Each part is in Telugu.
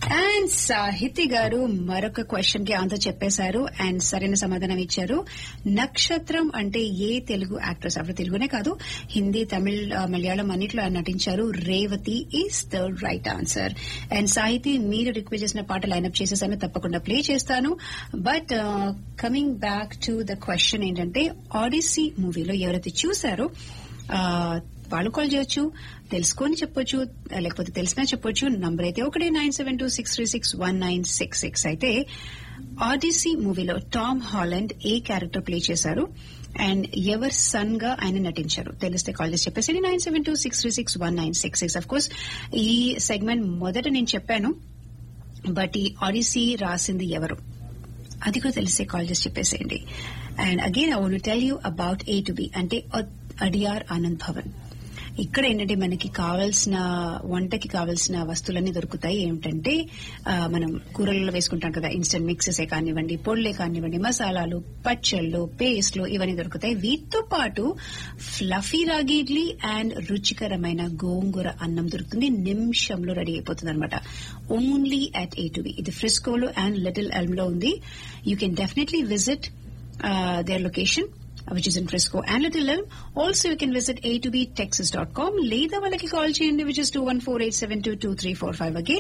అండ్ సాహితి గారు మరొక క్వశ్చన్ కి ఆన్సర్ చెప్పేశారు అండ్ సరైన సమాధానం ఇచ్చారు నక్షత్రం అంటే ఏ తెలుగు యాక్ట్రెస్ అప్పుడు తెలుగునే కాదు హిందీ తమిళ్ ఆ, మలయాళం అన్నిట్లో ఆయన నటించారు Revathi is the right answer and Sahithi మీరు రిక్వెస్ట్ చేసిన పాట లైన్అప్ చేసేసాను తప్పకుండా ప్లే చేస్తాను but coming back to the question ఏంటంటే ఆడిసీ మూవీలో ఎవరైతే చూసారో ఆ, వాళ్ళు కాల్ చేయొచ్చు తెలుసుకొని చెప్పొచ్చు లేకపోతే తెలిసినా చెప్పొచ్చు నంబర్ అయితే ఒకటే nine seven two six three six one nine six six అయితే ఆడిసీ మూవీలో Tom Holland a character play చేశారు అండ్ ఎవర్ సన్ గా ఆయన నటించారు తెలిస్తే కాల్ చేసి చెప్పేసి nine seven two six three six one nine six six of course ఈ సెగ్మెంట్ మొదట నేను చెప్పాను బట్ ఈ ఆడిసీ రాసింది ఎవరు అది కూడా తెలిసే కాల్ చేసి చెప్పేసేయండి and again I want tell you about A to B అంటే అడియార్ ఆనంద్ భవన్ ఇక్కడ ఏంటంటే మనకి కావాల్సిన వంటకి కావాల్సిన వస్తువులన్నీ దొరుకుతాయి ఏమిటంటే ఆ, మనం కూరలలో వేసుకుంటాం కదా ఇన్స్టెంట్ మిక్సెసే కానివ్వండి పొడులే కానివ్వండి మసాలాలు పచ్చళ్ళు పేస్ట్లు ఇవన్నీ దొరుకుతాయి వీటితో పాటు ఫ్లఫీ రాగి ఇడ్లీ అండ్ రుచికరమైన గోంగూర అన్నం దొరుకుతుంది నిమిషంలో రెడీ అయిపోతుంది అనమాట only at A to B ఇది ఫ్రిస్కోలో అండ్ లిటిల్ ఎల్మ్ లో ఉంది you can definitely visit there location which is in Frisco and Little Elm. Also, you can visit a to btexas.com. లేదా వాళ్ళకి కాల్ చేయండి which is 214-872-2345 again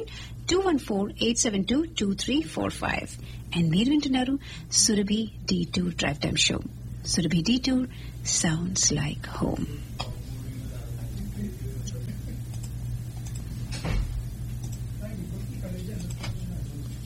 214-872-2345 and మీరు వింటున్నారు Surabhi detour drive time show Surabhi detour sounds like home